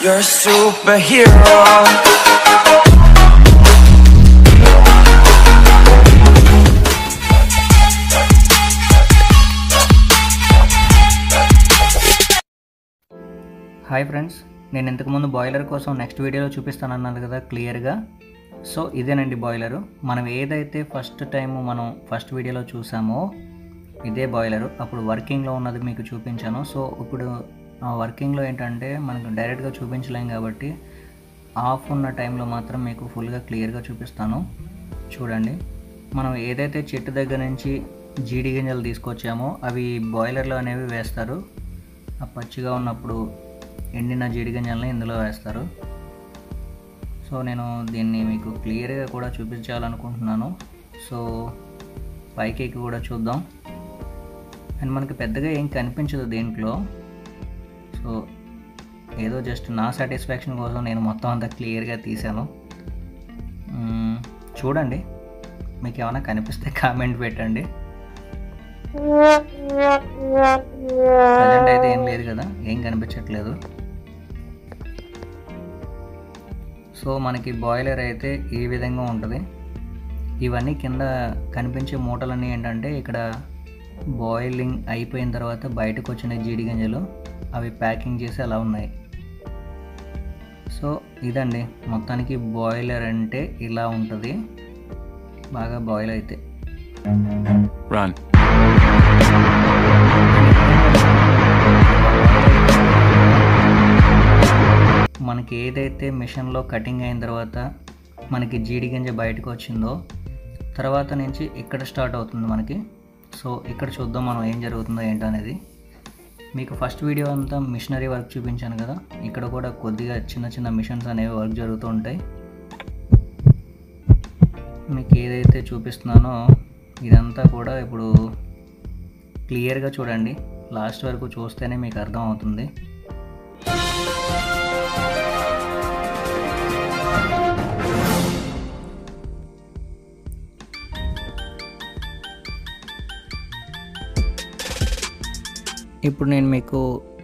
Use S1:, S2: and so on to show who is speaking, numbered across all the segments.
S1: You're a superhero.
S2: Hi friends నేను ఇంతకుముందు boiler కోసం నెక్స్ట్ వీడియోలో చూపిస్తానన్నాను కదా క్లియర్గా సో ఇదేనండి బాయిలరు మనం ఏదైతే ఫస్ట్ టైం మనం ఫస్ట్ వీడియోలో చూసామో ఇదే బాయిలరు అప్పుడు వర్కింగ్లో ఉన్నది మీకు చూపించాను సో ఇప్పుడు ఆ వర్కింగ్లో ఏంటంటే మనకు డైరెక్ట్గా చూపించలేం కాబట్టి ఆఫ్ ఉన్న టైంలో మాత్రం మీకు ఫుల్గా క్లియర్గా చూపిస్తాను చూడండి మనం ఏదైతే చెట్టు దగ్గర నుంచి జీడి గింజలు తీసుకొచ్చామో అవి బాయిలర్లో అనేవి వేస్తారు ఆ పచ్చిగా ఉన్నప్పుడు ఎండిన జీడి గింజల్ని ఇందులో వేస్తారు సో నేను దీన్ని మీకు క్లియర్గా కూడా చూపించాలనుకుంటున్నాను సో పైకి ఎక్కి కూడా చూద్దాం అండ్ మనకి పెద్దగా ఏం కనిపించదు దీంట్లో సో ఏదో జస్ట్ నా సాటిస్ఫాక్షన్ కోసం నేను మొత్తం అంతా క్లియర్గా తీశాను మ్మ్, చూడండి మీకు ఏమైనా కనిపిస్తే కామెంట్ పెట్టండి ప్రజెంట్ అయితే ఏం లేదు కదా ఏం కనిపించట్లేదు సో మనకి బాయిలర్ అయితే ఈ విధంగా ఉంటుంది ఇవన్నీ కింద కనిపించే మూటలన్నీ ఏంటంటే ఇక్కడ బాయిలింగ్ అయిపోయిన తర్వాత బయటకు వచ్చిన జీడి గింజలు అవి ప్యాకింగ్ చేసి అలా ఉన్నాయి సో ఇదండి మొత్తానికి బాయిలర్ అంటే ఇలా ఉంటుంది బాగా బాయిల్ అయితే
S3: Run.
S2: మనకి ఏదైతే మిషన్లో కటింగ్ అయిన తర్వాత మనకి జీడి గింజ బయటకు వచ్చిందో తర్వాత నుంచి ఇక్కడ స్టార్ట్ అవుతుంది మనకి సో ఇక్కడ చూద్దాం మనం ఏం జరుగుతుందో ఏంటో అనేది మీకు ఫస్ట్ వీడియో అంతా మిషనరీ వర్క్ చూపించాను కదా ఇక్కడ కూడా కొద్దిగా చిన్న చిన్న మిషన్స్ అనేవి వర్క్ జరుగుతూ ఉంటాయి మీకు ఏదైతే చూపిస్తున్నానో ఇదంతా కూడా ఇప్పుడు క్లియర్గా చూడండి లాస్ట్ వరకు చూస్తేనే మీకు అర్థం అవుతుంది ఇప్పుడు నేను మీకు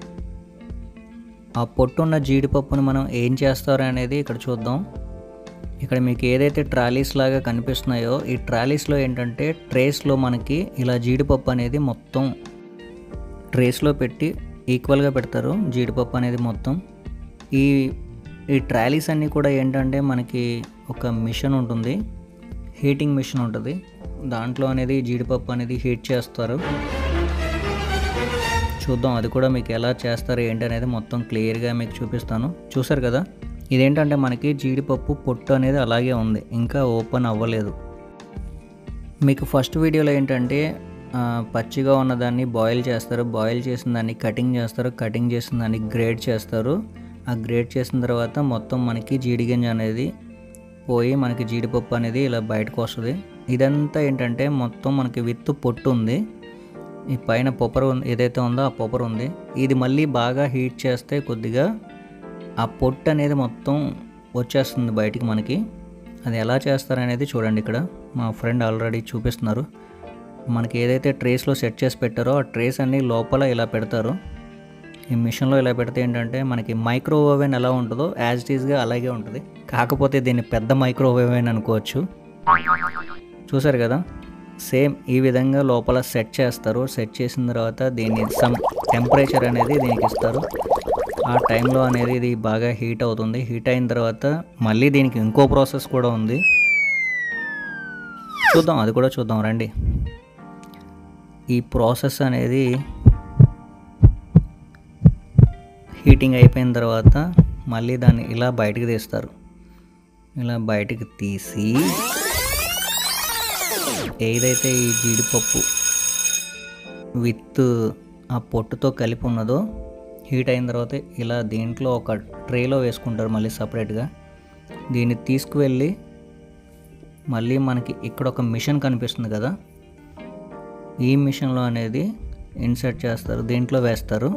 S2: ఆ పొట్టున్న జీడిపప్పును మనం ఏం చేస్తారు అనేది ఇక్కడ చూద్దాం ఇక్కడ మీకు ఏదైతే ట్రాలీస్ లాగా కనిపిస్తున్నాయో ఈ ట్రాలీస్లో ఏంటంటే ట్రేస్లో మనకి ఇలా జీడిపప్పు అనేది మొత్తం ట్రేస్లో పెట్టి ఈక్వల్గా పెడతారు జీడిపప్పు అనేది మొత్తం ఈ ఈ ట్రాలీస్ అన్నీ కూడా ఏంటంటే మనకి ఒక మిషన్ ఉంటుంది హీటింగ్ మిషన్ ఉంటుంది దాంట్లో అనేది జీడిపప్పు అనేది హీట్ చేస్తారు చూద్దాం అది కూడా మీకు ఎలా చేస్తారు ఏంటి అనేది మొత్తం క్లియర్గా మీకు చూపిస్తాను చూసారు కదా ఇదేంటంటే మనకి జీడిపప్పు పొట్టు అనేది అలాగే ఉంది ఇంకా ఓపెన్ అవ్వలేదు మీకు ఫస్ట్ వీడియోలో ఏంటంటే ఆ, పచ్చిగా ఉన్నదాన్ని బాయిల్ చేస్తారు బాయిల్ చేసిన దాన్ని కటింగ్ చేస్తారు కటింగ్ చేసిన దాన్ని గ్రేడ్ చేస్తారు ఆ గ్రేడ్ చేసిన తర్వాత మొత్తం మనకి జీడిగింజ అనేది పోయి మనకి జీడిపప్పు అనేది ఇలా బయటకు వస్తుంది ఇదంతా ఏంటంటే మొత్తం మనకి విత్తు పొట్టు ఉంది ఈ పైన పొపర్ ఉంది ఏదైతే ఉందో ఆ పొపర్ ఉంది ఇది మళ్ళీ బాగా హీట్ చేస్తే కొద్దిగా ఆ పొట్టు అనేది మొత్తం వచ్చేస్తుంది బయటికి మనకి అది ఎలా చేస్తారనేది చూడండి ఇక్కడ మా ఫ్రెండ్ ఆల్రెడీ చూపిస్తున్నారు మనకి ఏదైతే ట్రేస్లో సెట్ చేసి పెట్టారో ఆ ట్రేస్ అన్ని లోపల ఇలా పెడతారు ఈ మిషన్లో ఇలా పెడితే ఏంటంటే మనకి మైక్రో ఓవెన్ ఎలా ఉంటుందో యాజ్ ఇట్ ఈస్గా అలాగే ఉంటుంది కాకపోతే దీన్ని పెద్ద మైక్రో ఓవెన్ అనుకోవచ్చు చూసారు కదా సేమ్ ఈ విధంగా లోపల సెట్ చేస్తారు సెట్ చేసిన తర్వాత దీన్ని సమ్ టెంపరేచర్ అనేది దీనికి ఇస్తారు ఆ టైంలో అనేది ఇది బాగా హీట్ అవుతుంది హీట్ అయిన తర్వాత మళ్ళీ దీనికి ఇంకో ప్రాసెస్ కూడా ఉంది చూద్దాం అది కూడా చూద్దాం రండి ఈ ప్రాసెస్ అనేది హీటింగ్ అయిపోయిన తర్వాత మళ్ళీ దాన్ని ఇలా బయటికి తీస్తారు ఇలా బయటికి తీసి ఏదైతే ఈ జీడిపప్పు విత్ ఆ పొట్టుతో కలిపి ఉన్నదో హీట్ అయిన తర్వాత ఇలా దీంట్లో ఒక ట్రేలో వేసుకుంటారు మళ్ళీ సపరేట్గా దీన్ని తీసుకువెళ్ళి మళ్ళీ మనకి ఇక్కడ ఒక మిషన్ కనిపిస్తుంది కదా ఈ మిషన్లో అనేది ఇన్సర్ట్ చేస్తారు దీంట్లో వేస్తారు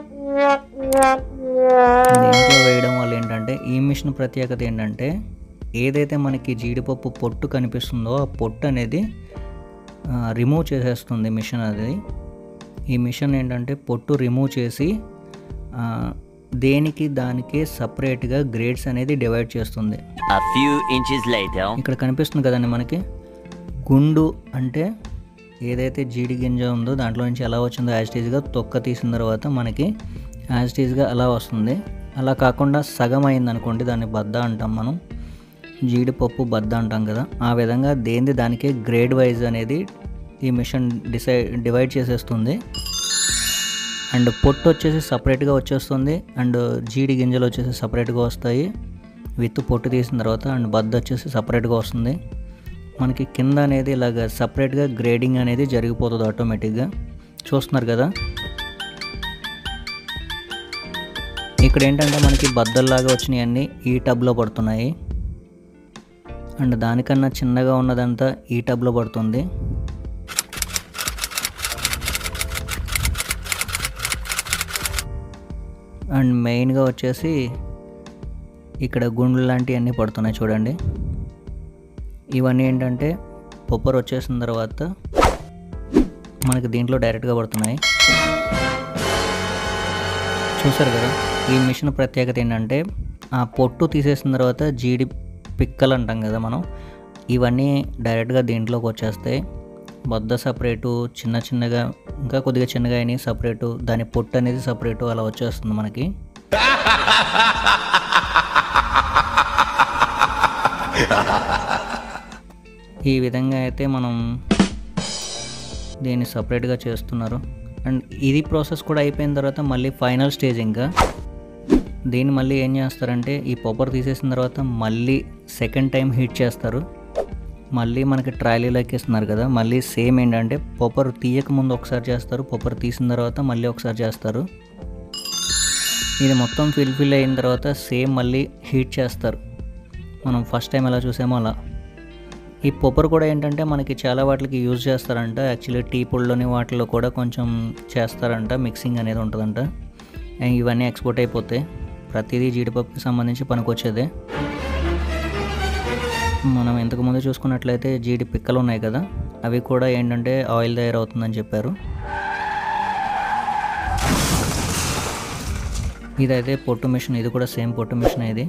S2: దీంట్లో వేయడం వల్ల ఏంటంటే ఈ మిషన్ ప్రత్యేకత ఏంటంటే ఏదైతే మనకి జీడిపప్పు పొట్టు కనిపిస్తుందో ఆ పొట్టు అనేది రిమూవ్ చేసేస్తుంది మిషన్ అది ఈ మిషన్ ఏంటంటే పొట్టు రిమూవ్ చేసి ఆ, దేనికి దానికే సపరేట్గా గ్రేడ్స్ అనేది డివైడ్ చేస్తుంది
S4: A few inches later.
S2: ఇక్కడ కనిపిస్తుంది కదండి మనకి గుండు అంటే ఏదైతే జీడి గింజ ఉందో దాంట్లో నుంచి ఎలా వచ్చిందో యాజిటీజ్గా తొక్క తీసిన తర్వాత మనకి యాజిటీజ్గా అలా వస్తుంది అలా కాకుండా సగం అయింది అనుకోండి దాన్ని బద్ద అంటాం మనం జీడిపప్పు బద్ద అంటాం కదా ఆ విధంగా దేనిది దానికే గ్రేడ్ వైజ్ అనేది ఈ మిషన్ డిసైడ్ డివైడ్ చేసేస్తుంది అండ్ పొట్టు వచ్చేసి సపరేట్గా వచ్చేస్తుంది అండ్ జీడి గింజలు వచ్చేసి సపరేట్గా వస్తాయి విత్ పొట్టు తీసిన తర్వాత అండ్ బద్ద వచ్చేసి సపరేట్గా వస్తుంది మనకి కింద అనేది ఇలాగ సపరేట్గా గ్రేడింగ్ అనేది జరిగిపోతుంది ఆటోమేటిక్గా చూస్తున్నారు కదా ఇక్కడ ఏంటంటే మనకి బద్దల్లాగా వచ్చినాయి అన్నీ ఈ టబ్లో పడుతున్నాయి అండ్ దానికన్నా చిన్నగా ఉన్నదంతా ఈ టబ్లో పడుతుంది అండ్ మెయిన్గా వచ్చేసి ఇక్కడ గుండ్లు లాంటివన్నీ పడుతున్నాయి చూడండి ఇవన్నీ ఏంటంటే పొప్పర్ వచ్చేసిన తర్వాత మనకి దీంట్లో డైరెక్ట్గా పడుతున్నాయి చూసారు కదా ఈ మిషన్ ప్రత్యేకత ఏంటంటే ఆ పొట్టు తీసేసిన తర్వాత జీడి పిక్కలు అంటాం కదా మనం ఇవన్నీ డైరెక్ట్గా దీంట్లోకి వచ్చేస్తాయి బద్ద సపరేటు చిన్న చిన్నగా ఇంకా కొద్దిగా చిన్నగా అయినాయి సపరేటు దాని పొట్టు అనేది సపరేటు అలా వచ్చేస్తుంది మనకి ఈ విధంగా అయితే మనం దీన్ని సపరేట్గా చేస్తున్నారు అండ్ ఇది ప్రాసెస్ కూడా అయిపోయిన తర్వాత మళ్ళీ ఫైనల్ స్టేజ్ ఇంకా దీన్ని మళ్ళీ ఏం చేస్తారంటే ఈ పొప్పర్ తీసేసిన తర్వాత మళ్ళీ సెకండ్ టైం హీట్ చేస్తారు మళ్ళీ మనకి ట్రాలీలో ఎక్కిస్తున్నారు కదా మళ్ళీ సేమ్ ఏంటంటే పొప్పర్ తీయక ముందు ఒకసారి చేస్తారు పొప్పర్ తీసిన తర్వాత మళ్ళీ ఒకసారి చేస్తారు ఇది మొత్తం ఫిల్ ఫిల్ అయిన తర్వాత సేమ్ మళ్ళీ హీట్ చేస్తారు మనం ఫస్ట్ టైం ఎలా చూసామో అలా ఈ పొప్పర్ కూడా ఏంటంటే మనకి చాలా వాటికి యూజ్ చేస్తారంట యాక్చువల్లీ టీ పొడిలోని వాటిలో కూడా కొంచెం చేస్తారంట మిక్సింగ్ అనేది ఉంటుందంట అండ్ ఇవన్నీ ఎక్స్పోర్ట్ అయిపోతాయి ప్రతిదీ జీడిపప్పుకి సంబంధించి పనికొచ్చేదే మనం ఇంతకుముందు చూసుకున్నట్లయితే జీడి పిక్కలు ఉన్నాయి కదా అవి కూడా ఏంటంటే ఆయిల్ తయారవుతుందని చెప్పారు ఇదైతే పొట్టు మిషన్ ఇది కూడా సేమ్ పొట్టు మిషన్ ఇది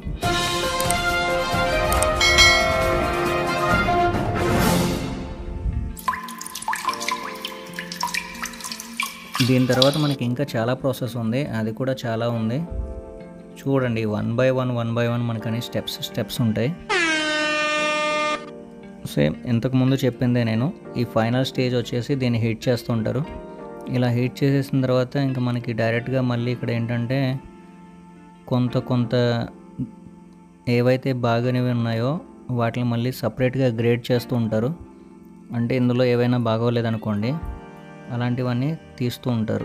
S2: దీని తర్వాత మనకి ఇంకా చాలా ప్రాసెస్ ఉంది అది కూడా చాలా ఉంది చూడండి one by one one by one మనకని స్టెప్స్ స్టెప్స్ ఉంటాయి సేమ్ ఇంతకుముందు చెప్పిందే నేను ఈ ఫైనల్ స్టేజ్ వచ్చేసి దీన్ని హీట్ చేస్తుంటారు ఇలా హీట్ చేసేసిన తర్వాత ఇంకా మనకి డైరెక్ట్గా మళ్ళీ ఇక్కడ ఏంటంటే కొంత కొంత ఏవైతే బాగానేవి ఉన్నాయో వాటిని మళ్ళీ సపరేట్గా గ్రేడ్ చేస్తూ ఉంటారు అంటే ఇందులో ఏవైనా బాగోలేదనుకోండి అలాంటివన్నీ తీస్తూ ఉంటారు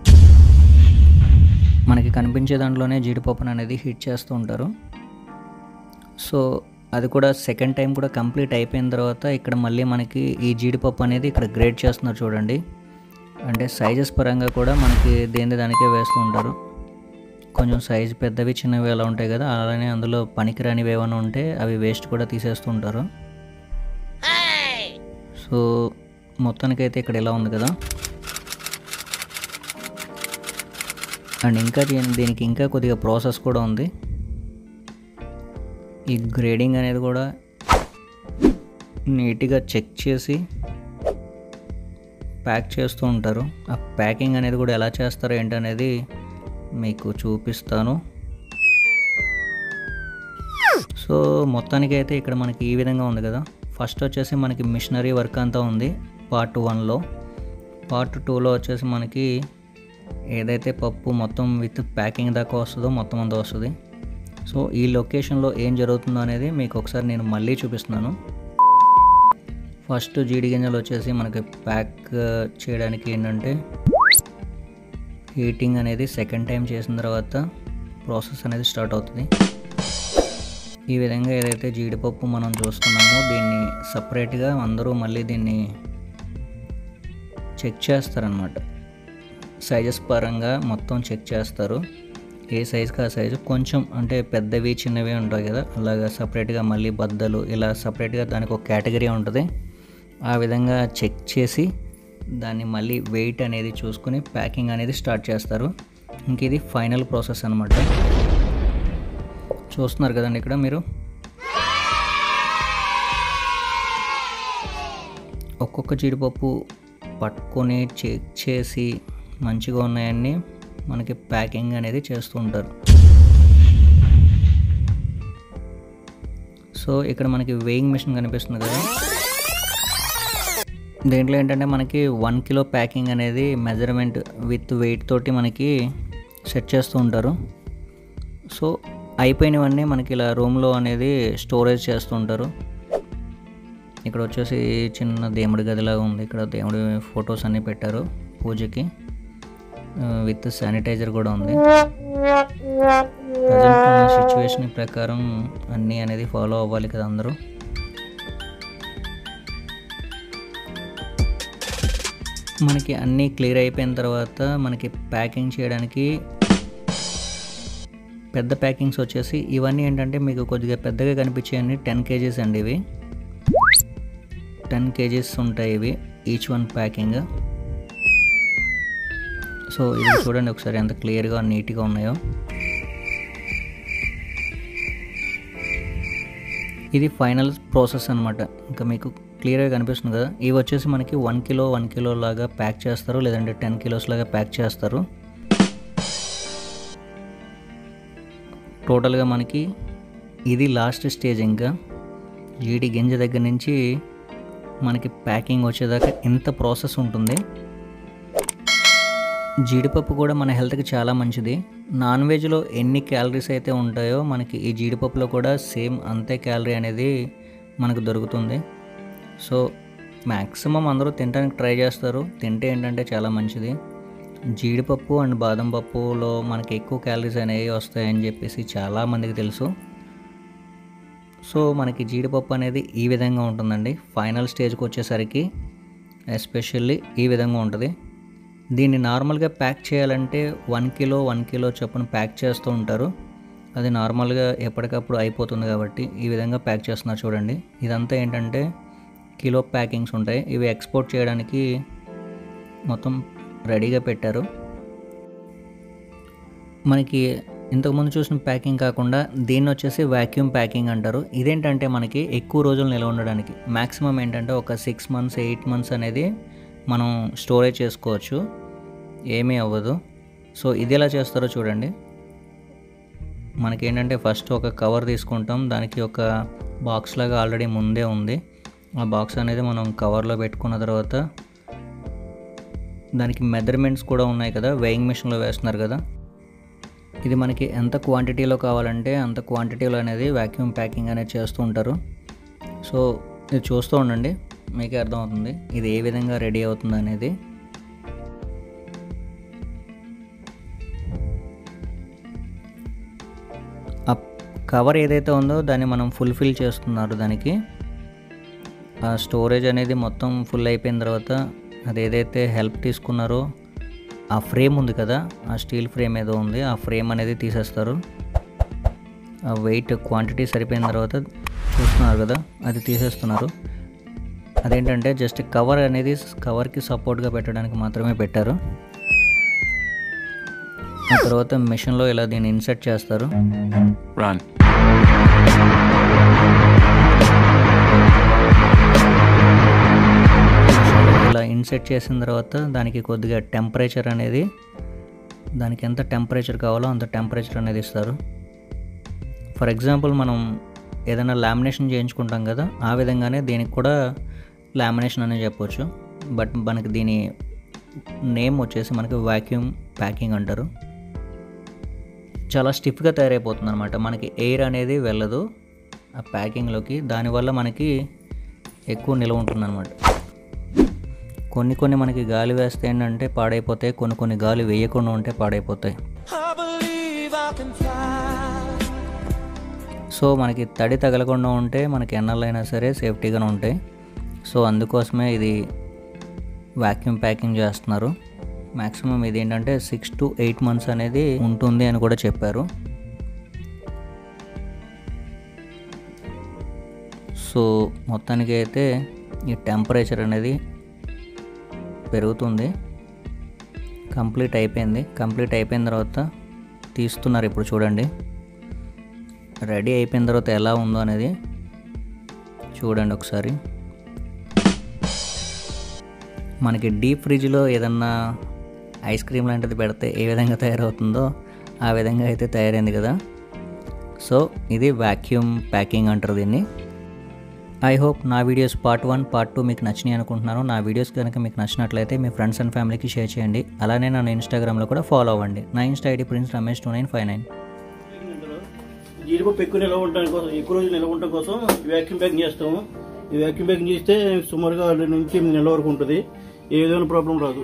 S2: మనకి కనిపించే దాంట్లోనే జీడిపప్పును అనేది హీట్ చేస్తూ ఉంటారు సో అది కూడా సెకండ్ టైం కూడా కంప్లీట్ అయిపోయిన తర్వాత ఇక్కడ మళ్ళీ మనకి ఈ జీడిపప్పు అనేది ఇక్కడ గ్రేడ్ చేస్తున్నారు చూడండి అంటే సైజెస్ పరంగా కూడా మనకి దేని దానికే వేస్తూ ఉంటారు కొంచెం సైజు పెద్దవి చిన్నవి అలా ఉంటాయి కదా అలానే అందులో పనికిరానివి ఏమైనా ఉంటే అవి వేస్ట్ కూడా తీసేస్తూ ఉంటారు సో మొత్తానికైతే ఇక్కడ ఇలా ఉంది కదా అండ్ ఇంకా దీని- దీనికి ఇంకా కొద్దిగా ప్రాసెస్ కూడా ఉంది ఈ గ్రేడింగ్ అనేది కూడా నీట్గా చెక్ చేసి ప్యాక్ చేస్తూ ఉంటారు ఆ ప్యాకింగ్ అనేది కూడా ఎలా చేస్తారో ఏంటనేది మీకు చూపిస్తాను సో మొత్తానికి అయితే ఇక్కడ మనకి ఈ విధంగా ఉంది కదా ఫస్ట్ వచ్చేసి మనకి మిషనరీ వర్క్ అంతా ఉంది పార్ట్ వన్లో పార్ట్ టూలో వచ్చేసి మనకి ఏదైతే పప్పు మొత్తం విత్ ప్యాకింగ్ దాకా వస్తుందో మొత్తం అంతా వస్తుంది సో ఈ లొకేషన్లో ఏం జరుగుతుందో అనేది మీకు ఒకసారి నేను మళ్ళీ చూపిస్తున్నాను ఫస్ట్ జీడి గింజలు వచ్చేసి మనకి ప్యాక్ చేయడానికి ఏంటంటే హీటింగ్ అనేది సెకండ్ టైం చేసిన తర్వాత ప్రాసెస్ అనేది స్టార్ట్ అవుతుంది ఈ విధంగా ఏదైతే జీడిపప్పు మనం చూస్తున్నామో దీన్ని సపరేట్గా అందరూ మళ్ళీ దీన్ని చెక్ చేస్తారనమాట సైజెస్ పరంగా మొత్తం చెక్ చేస్తారు ఏ సైజుకి ఆ సైజు కొంచెం అంటే పెద్దవి చిన్నవి ఉంటాయి కదా అలాగా సపరేట్గా మళ్ళీ బద్దలు ఇలా సపరేట్గా దానికి ఒక కేటగిరీ ఉంటుంది ఆ విధంగా చెక్ చేసి దాన్ని మళ్ళీ వెయిట్ అనేది చూసుకుని ప్యాకింగ్ అనేది స్టార్ట్ చేస్తారు ఇంక ఇది ఫైనల్ ప్రాసెస్ అనమాట చూస్తున్నారు కదండి ఇక్కడ మీరు ఒక్కొక్క జీడిపప్పు పట్టుకొని చెక్ చేసి మంచిగా ఉన్నాయన్నీ మనకి ప్యాకింగ్ అనేది చేస్తూ ఉంటారు సో ఇక్కడ మనకి వేయింగ్ మిషన్ కనిపిస్తుంది కదా దీంట్లో ఏంటంటే మనకి వన్ కిలో ప్యాకింగ్ అనేది మెజర్మెంట్ విత్ వెయిట్ తోటి మనకి సెట్ చేస్తూ ఉంటారు సో అయిపోయినవన్నీ మనకి ఇలా రూమ్లో అనేది స్టోరేజ్ చేస్తూ ఉంటారు ఇక్కడ వచ్చేసి చిన్న దేవుడి గదిలాగా ఉంది ఇక్కడ దేవుడి ఫొటోస్ అన్నీ పెట్టారు పూజకి విత్ శానిటైజర్ కూడా ఉంది ప్రజెంట్ ఉన్న సిచ్యువేషన్ ప్రకారం అన్నీ అనేది ఫాలో అవ్వాలి కదా అందరూ మనకి అన్నీ క్లియర్ అయిపోయిన తర్వాత మనకి ప్యాకింగ్ చేయడానికి పెద్ద ప్యాకింగ్స్ వచ్చేసి ఇవన్నీ ఏంటంటే మీకు కొద్దిగా పెద్దగా కనిపించేయండి టెన్ కేజీస్ అండి ఇవి టెన్ కేజీస్ ఉంటాయి ఇవి ఈచ్ వన్ ప్యాకింగ్ సో ఇది చూడండి ఒకసారి ఎంత క్లియర్గా నీట్గా ఉన్నాయో ఇది ఫైనల్ ప్రాసెస్ అనమాట ఇంకా మీకు క్లియర్గా కనిపిస్తుంది కదా ఇవి వచ్చేసి మనకి వన్ కిలో వన్ కిలో లాగా ప్యాక్ చేస్తారు లేదంటే టెన్ కిలోస్ లాగా ప్యాక్ చేస్తారు టోటల్గా మనకి ఇది లాస్ట్ స్టేజ్ ఇంకా జీడి గింజ దగ్గర నుంచి మనకి ప్యాకింగ్ వచ్చేదాకా ఎంత ప్రాసెస్ ఉంటుంది జీడిపప్పు కూడా మన హెల్త్కి చాలా మంచిది నాన్ వెజ్లో ఎన్ని క్యాలరీస్ అయితే ఉంటాయో మనకి ఈ జీడిపప్పులో కూడా సేమ్ అంతే క్యాలరీ అనేది మనకు దొరుకుతుంది సో మ్యాక్సిమం అందరూ తినడానికి ట్రై చేస్తారు తింటే ఏంటంటే చాలా మంచిది జీడిపప్పు అండ్ బాదం పప్పులో మనకి ఎక్కువ క్యాలరీస్ అనేవి వస్తాయని చెప్పేసి చాలామందికి తెలుసు సో మనకి జీడిపప్పు అనేది ఈ విధంగా ఉంటుందండి ఫైనల్ స్టేజ్కి వచ్చేసరికి ఎస్పెషల్లీ ఈ విధంగా ఉంటుంది దీన్ని నార్మల్గా ప్యాక్ చేయాలంటే వన్ కిలో వన్ కిలో చొప్పున ప్యాక్ చేస్తూ ఉంటారు అది నార్మల్గా ఎప్పటికప్పుడు అయిపోతుంది కాబట్టి ఈ విధంగా ప్యాక్ చేస్తున్నారు చూడండి ఇదంతా ఏంటంటే కిలో ప్యాకింగ్స్ ఉంటాయి ఇవి ఎక్స్పోర్ట్ చేయడానికి మొత్తం రెడీగా పెట్టారు మనకి ఇంతకుముందు చూసిన ప్యాకింగ్ కాకుండా దీన్ని వచ్చేసి వ్యాక్యూమ్ ప్యాకింగ్ అంటారు ఇదేంటంటే మనకి ఎక్కువ రోజులు నిల్వ ఉండడానికి మ్యాక్సిమం ఏంటంటే ఒక సిక్స్ మంత్స్ ఎయిట్ మంత్స్ అనేది మనం స్టోరేజ్ చేసుకోవచ్చు ఏమీ అవ్వదు సో ఇది ఎలా చేస్తారో చూడండి మనకేంటంటే ఫస్ట్ ఒక కవర్ తీసుకుంటాం దానికి ఒక బాక్స్ లాగా ఆల్రెడీ ముందే ఉంది ఆ బాక్స్ అనేది మనం కవర్లో పెట్టుకున్న తర్వాత దానికి మెజర్మెంట్స్ కూడా ఉన్నాయి కదా వెయింగ్ మిషన్లో వేస్తున్నారు కదా ఇది మనకి ఎంత క్వాంటిటీలో కావాలంటే అంత క్వాంటిటీలో అనేది వ్యాక్యూమ్ ప్యాకింగ్ అనేది చేస్తూ ఉంటారు సో ఇది చూస్తూ ఉండండి మీకే అర్థమవుతుంది ఇది ఏ విధంగా రెడీ అవుతుంది అనేది ఆ కవర్ ఏదైతే ఉందో దాన్ని మనం ఫుల్ఫిల్ చేస్తున్నారు దానికి ఆ స్టోరేజ్ అనేది మొత్తం ఫుల్ అయిపోయిన తర్వాత అది ఏదైతే హెల్ప్ తీసుకున్నారో ఆ ఫ్రేమ్ ఉంది కదా ఆ స్టీల్ ఫ్రేమ్ ఏదో ఉంది ఆ ఫ్రేమ్ అనేది తీసేస్తారు ఆ వెయిట్ క్వాంటిటీ సరిపోయిన తర్వాత చూస్తున్నారు కదా అది తీసేస్తున్నారు అదేంటంటే జస్ట్ కవర్ అనేది కవర్కి సపోర్ట్గా పెట్టడానికి మాత్రమే పెట్టారు ఆ తర్వాత మిషన్లో ఇలా దీన్ని ఇన్సర్ట్ చేస్తారు
S3: Run.
S2: ఇలా ఇన్సెట్ చేసిన తర్వాత దానికి కొద్దిగా టెంపరేచర్ అనేది దానికి ఎంత టెంపరేచర్ కావాలో అంత టెంపరేచర్ అనేది ఇస్తారు ఫర్ ఎగ్జాంపుల్ మనం ఏదైనా లామినేషన్ చేయించుకుంటాం కదా ఆ విధంగానే దీనికి కూడా లామినేషన్ అనే చెప్పొచ్చు బట్ మనకి దీని నేమ్ వచ్చేసి మనకి వాక్యూమ్ ప్యాకింగ్ అంటారు చాలా స్టిఫ్గా తయారైపోతుంది అనమాట మనకి ఎయిర్ అనేది వెళ్ళదు ఆ ప్యాకింగ్లోకి దానివల్ల మనకి ఎక్కువ నిల్వ ఉంటుందన్నమాట కొన్ని కొన్ని మనకి గాలి వేస్తే ఏంటంటే పాడైపోతాయి కొన్ని కొన్ని గాలి వేయకుండా ఉంటే పాడైపోతాయి సో మనకి తడి తగలకుండా ఉంటే మనకి ఎన్నెలైనా సరే సేఫ్టీగానే ఉంటాయి సో అందుకోసమే ఇది వాక్యూమ్ ప్యాకింగ్ చేస్తున్నారు మ్యాక్సిమం ఇది ఏంటంటే సిక్స్ టు ఎయిట్ మంత్స్ అనేది ఉంటుంది అని కూడా చెప్పారు సో మొత్తానికి అయితే ఈ టెంపరేచర్ అనేది పెరుగుతుంది కంప్లీట్ అయిపోయింది కంప్లీట్ అయిపోయిన తర్వాత తీస్తున్నారు ఇప్పుడు చూడండి రెడీ అయిపోయిన తర్వాత ఎలా ఉందో అనేది చూడండి ఒకసారి మనకి డీప్ ఫ్రిడ్జ్లో ఏదన్నా ఐస్ క్రీమ్ లాంటిది పెడితే ఏ విధంగా తయారవుతుందో ఆ విధంగా అయితే తయారైంది కదా సో ఇది వ్యాక్యూమ్ ప్యాకింగ్ అంటారు దీన్ని ఐ హోప్ నా videos part one part two మీకు నచ్చినాయి అనుకుంటున్నాను నా వీడియోస్ కనుక మీకు నచ్చినట్లయితే మీ ఫ్రెండ్స్ అండ్ ఫ్యామిలీకి షేర్ చేయండి అలానే నన్ను ఇన్స్టాగ్రామ్లో కూడా ఫాలో అవ్వండి నా insta ID Prince Ramesh two nine five nine
S5: జీడిపప్పు ఎక్కువ నిల్వ ఉండడం కోసం ఎక్కువ రోజులు నిల్వ ఉండడం కోసం వ్యాక్యూమ్ ప్యాకింగ్ చేస్తాము ఈ వ్యాక్యూమ్ ప్యాకింగ్ చేస్తే సుమారుగా రెండు నుంచి ఎనిమిది నెలల వరకు ఉంటుంది ఏ విధమైన ప్రాబ్లం రాదు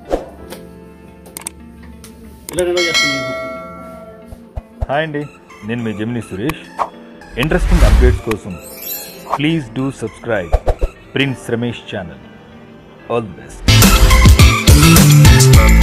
S5: ఇలా నిల్వ చేస్తాం
S6: హాయ్ అండి నేను మీ జమిని సురేష్ ఇంట్రెస్టింగ్ అప్డేట్స్ కోసం please do subscribe Prince Ramesh channel all the best